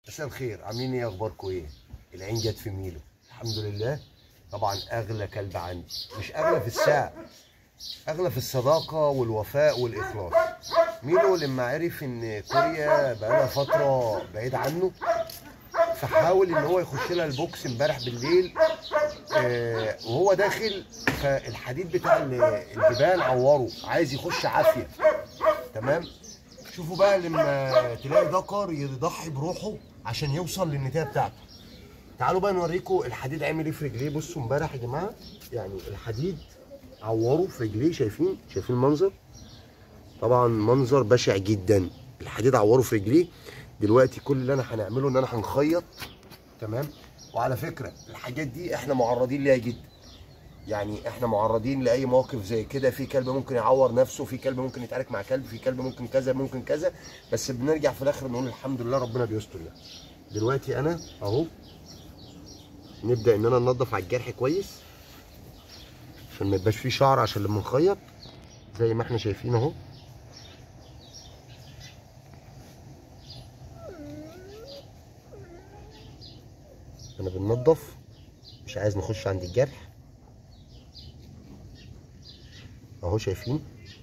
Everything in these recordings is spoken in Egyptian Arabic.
مساء الخير عاملين ايه اخباركم ايه العين جت في ميلو الحمد لله طبعا اغلى كلب عندي مش اغلى في السعر اغلى في الصداقه والوفاء والاخلاص ميلو لما عرف ان كوريا بقالها فتره بعيد عنه فحاول ان هو يخش لها البوكس امبارح بالليل آه وهو داخل فالحديد بتاع ال- البيبان عوره عايز يخش عافيه تمام شوفوا بقى لما تلاقي ذكر يضحي بروحه عشان يوصل للنتايه بتاعته تعالوا بقى نوريكم الحديد عامل ايه في رجليه بصوا امبارح يا جماعه يعني الحديد عوره في رجليه شايفين شايفين المنظر طبعا منظر بشع جدا الحديد عوره في رجليه دلوقتي كل اللي انا هنعمله ان انا هنخيط تمام وعلى فكره الحاجات دي احنا معرضين ليها جدا يعني احنا معرضين لاي مواقف زي كده في كلب ممكن يعور نفسه في كلب ممكن يتعارك مع كلب في كلب ممكن كذا ممكن كذا بس بنرجع في الاخر نقول الحمد لله ربنا بيستر لنا دلوقتي انا اهو نبدا ان انا ننضف على الجرح كويس عشان ما يبقاش فيه شعر عشان لما نخيط زي ما احنا شايفين اهو انا بننضف مش عايز نخش عند الجرح اهو شايفين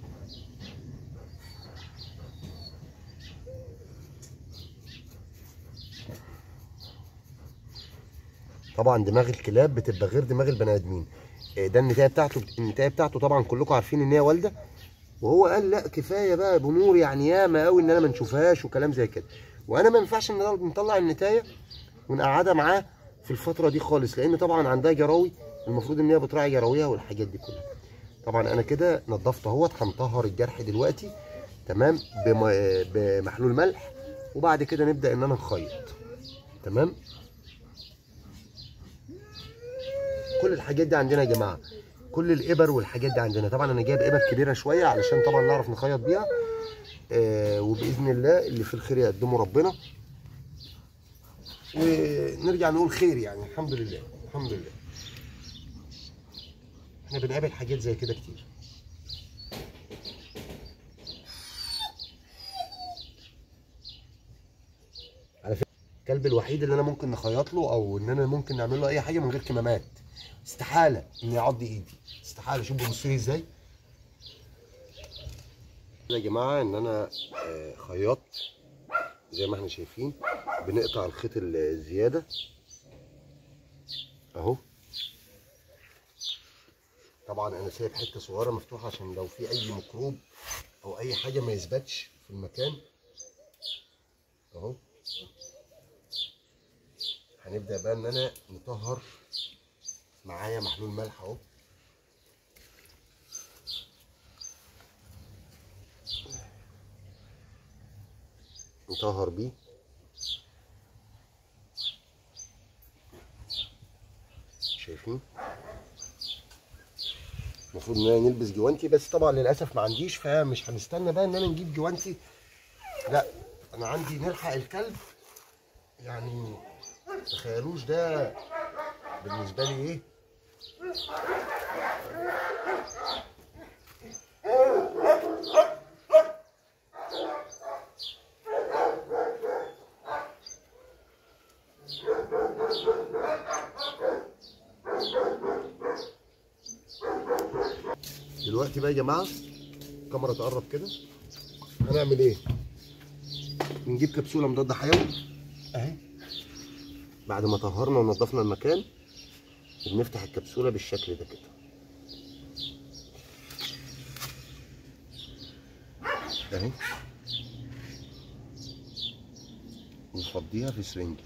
طبعا دماغ الكلاب بتبقى غير دماغ البني ادمين إيه ده النتايه بتاعته النتايه بتاعته طبعا كلكم عارفين ان هي والده وهو قال لا كفايه بقى بنور يعني ياما قوي ان انا ما نشوفهاش وكلام زي كده وانا ما ينفعش ان أنا نطلع النتايه ونقعدها معاه في الفتره دي خالص لان طبعا عندها جراوي المفروض ان هي بتراعي جراويها والحاجات دي كلها طبعا انا كده نضفت اهوت هنطهر الجرح دلوقتي تمام بم- بمحلول ملح وبعد كده نبدا ان انا نخيط تمام كل الحاجات دي عندنا يا جماعه كل الابر والحاجات دي عندنا طبعا انا جايب ابر كبيره شويه علشان طبعا نعرف نخيط بيها آه وباذن الله اللي في الخير يقدمه ربنا ونرجع نقول خير يعني الحمد لله الحمد لله احنا بنقابل حاجات زي كده كتير على فكره الكلب الوحيد اللي انا ممكن نخيط له او ان انا ممكن نعمل له اي حاجه من غير كمامات استحاله ان يعض ايدي استحاله شوف بيبص لي ازاي يا جماعه ان انا آه، خيطت زي ما احنا شايفين بنقطع الخيط الزياده اهو طبعا انا سايب حته صغيره مفتوحه عشان لو في اي ميكروب او اي حاجه ما يثبتش في المكان اهو هنبدا بقى ان انا نطهر معايا محلول ملح اهو نطهر بيه شايفين المفروض ان انا نلبس جوانتي بس طبعا للاسف ما عنديش فمش هنستنى بقى ان انا نجيب جوانتي لا انا عندي نلحق الكلب يعني تخيلوش ده بالنسبه لي ايه دلوقتي بقى يا جماعه الكاميرا تقرب كده هنعمل ايه بنجيب كبسوله مضاد حيوي اهي بعد ما طهرنا ونضفنا المكان بنفتح الكبسوله بالشكل ده كده اهي ونفضيها في سرنجه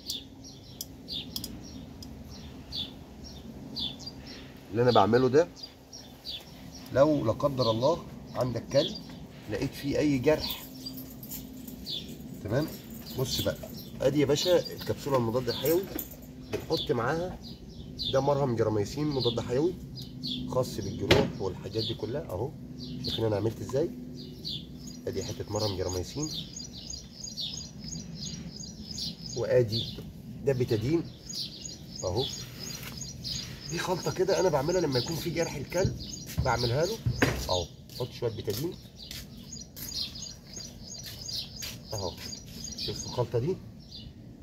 اللي انا بعمله ده لو لا قدر الله عندك كلب لقيت فيه اي جرح تمام بص بقى ادي يا باشا الكبسوله المضاد الحيوي بنحط معاها ده مرهم جراميسين مضاد حيوي خاص بالجروح والحاجات دي كلها اهو شايفين انا عملت ازاي ادي حته مرهم جراميسين وادي ده بتادين اهو دي خلطه كده انا بعملها لما يكون في جرح الكلب بعملها له اهو احط شويه بتادين اهو شوف الخلطه دي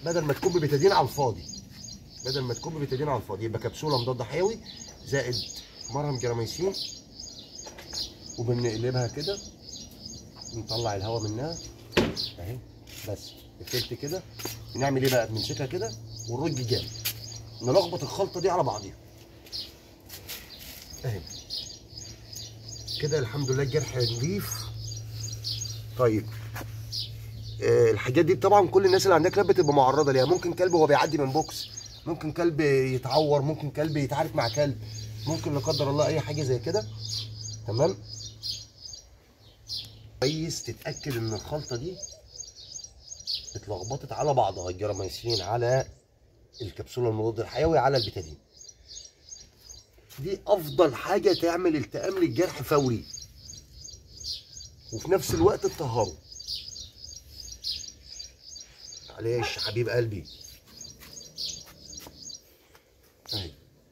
بدل ما تكب بتدين على الفاضي بدل ما تكب بتدين على الفاضي يبقى كبسوله مضاد حيوي زائد مرهم جراميسين وبنقلبها كده نطلع الهواء منها اهي بس التلت كده نعمل ايه بقى بنمسكها كده ونرج جامد نلخبط الخلطه دي على بعضيها اهي كده الحمد لله الجرح نضيف طيب آه، الحاجات دي طبعا كل الناس اللي عندها كلاب بتبقى معرضه ليها ممكن كلب وهو بيعدي من بوكس ممكن كلب يتعور ممكن كلب يتعارك مع كلب ممكن لا قدر الله اي حاجه زي كده تمام كويس تتاكد ان الخلطه دي اتلخبطت على بعضها الجراميسين على الكبسوله المضاد الحيوي على البتادين دي افضل حاجه تعمل التئام للجرح فوري وفي نفس الوقت تطهره معلش حبيب قلبي اهي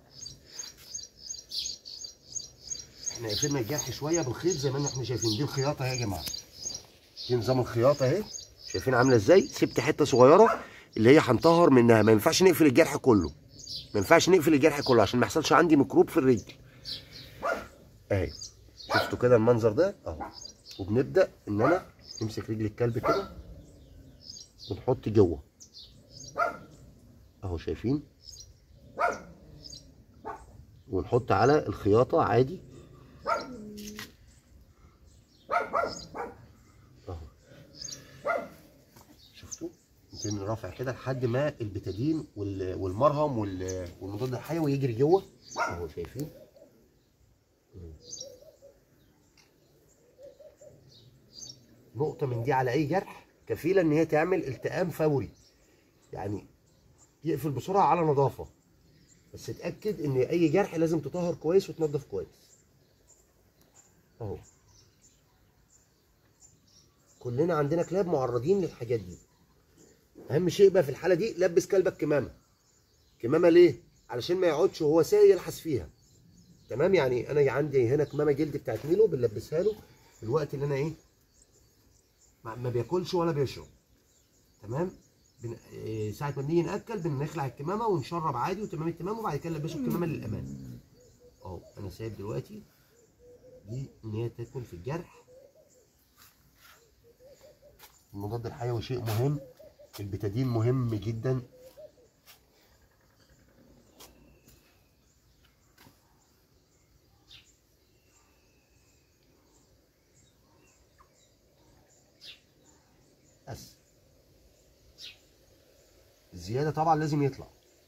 احنا قفلنا الجرح شويه بالخيط زي ما احنا شايفين دي الخياطه اهي يا جماعه دي نظام الخياطه اهي شايفين عامله ازاي سبت حته صغيره اللي هي هنطهر منها ما ينفعش نقفل الجرح كله ما ينفعش نقفل الجرح كله عشان ما يحصلش عندي ميكروب في الرجل اهي شفتوا كده المنظر ده اهو وبنبدا ان انا نمسك رجل الكلب كده ونحط جوه اهو شايفين ونحط على الخياطه عادي اهو شفتوا يتم رافع كده لحد ما البتادين وال- والمرهم وال- والمضاد الحيوي يجري جوه اهو شايفين نقطة من دي على أي جرح كفيلة إن هي تعمل التئام فوري يعني يقفل بسرعة على نظافة بس اتأكد إن أي جرح لازم تطهر كويس وتنضف كويس أهو كلنا عندنا كلاب معرضين للحاجات دي أهم شيء بقى في الحالة دي لبس كلبك كمامة كمامة ليه؟ علشان ما يقعدش وهو سايق يلحس فيها تمام يعني أنا عندي هنا كمامة جلد بتاعت ميلو بنلبسها له في الوقت اللي أنا إيه ما ما بياكلش ولا بيشرب تمام بن... إيه، ساعة ما بنيجي ناكل بنخلع الكمامة ونشرب عادي وتمام التمام وبعد كده نلبسه الكمامة للأمان اهو أنا سايب دلوقتي دي إن هي تاكل في الجرح المضاد الحيوي شيء مهم البتادين مهم جدا بس الزيادة طبعا لازم يطلع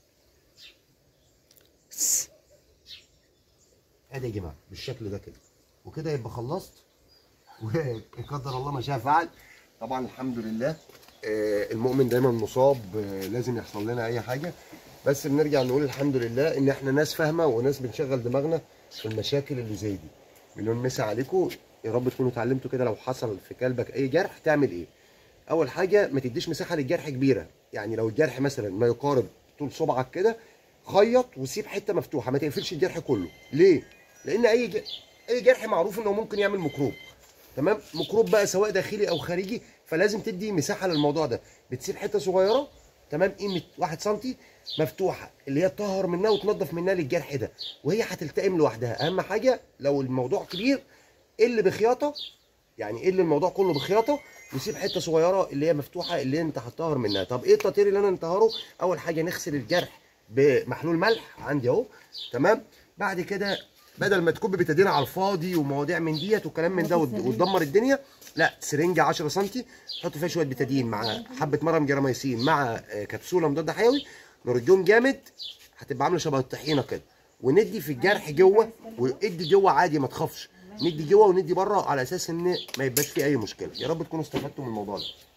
ادي يا جماعة بالشكل ده كده وكده يبقى خلصت وقدر الله ما شاء فعل طبعا الحمد لله آه، المؤمن دايما مصاب آه، لازم يحصل لنا اي حاجه بس بنرجع نقول الحمد لله ان احنا ناس فاهمه وناس بنشغل دماغنا في المشاكل اللي زي دي مليون مسا عليكم يا رب تكونوا اتعلمتوا كده لو حصل في كلبك اي جرح تعمل ايه اول حاجه ما تديش مساحه للجرح كبيره يعني لو الجرح مثلا ما يقارب طول صبعك كده خيط وسيب حته مفتوحه ما تقفلش الجرح كله ليه لان اي ج... اي جرح معروف انه ممكن يعمل ميكروب تمام ميكروب بقى سواء داخلي او خارجي فلازم تدي مساحه للموضوع ده بتسيب حته صغيره تمام قيمه 1 سم مفتوحه اللي هي تطهر منها وتنظف منها للجرح ده وهي هتلتئم لوحدها اهم حاجه لو الموضوع كبير اللي بخياطه يعني ايه اللي الموضوع كله بخياطه وسيب حته صغيره اللي هي مفتوحه اللي انت هتطهر منها طب ايه التطهير اللي انا نطهره اول حاجه نغسل الجرح بمحلول ملح عندي اهو تمام بعد كده بدل ما تكب بتدين على الفاضي ومواضيع من ديت وكلام من ده وت- وتدمر الدنيا لا سرنجه 10 سم تحط فيها شويه بتادين مع حبه مرهم جراميسين مع آه، كبسوله مضاد حيوي نرجهم جامد هتبقى عامله شبه الطحينه كده وندي في الجرح جوه وادي جوه عادي ما تخافش ندي جوه وندي بره على اساس ان ما يبقاش فيه اي مشكله يا رب تكونوا استفدتوا من الموضوع ده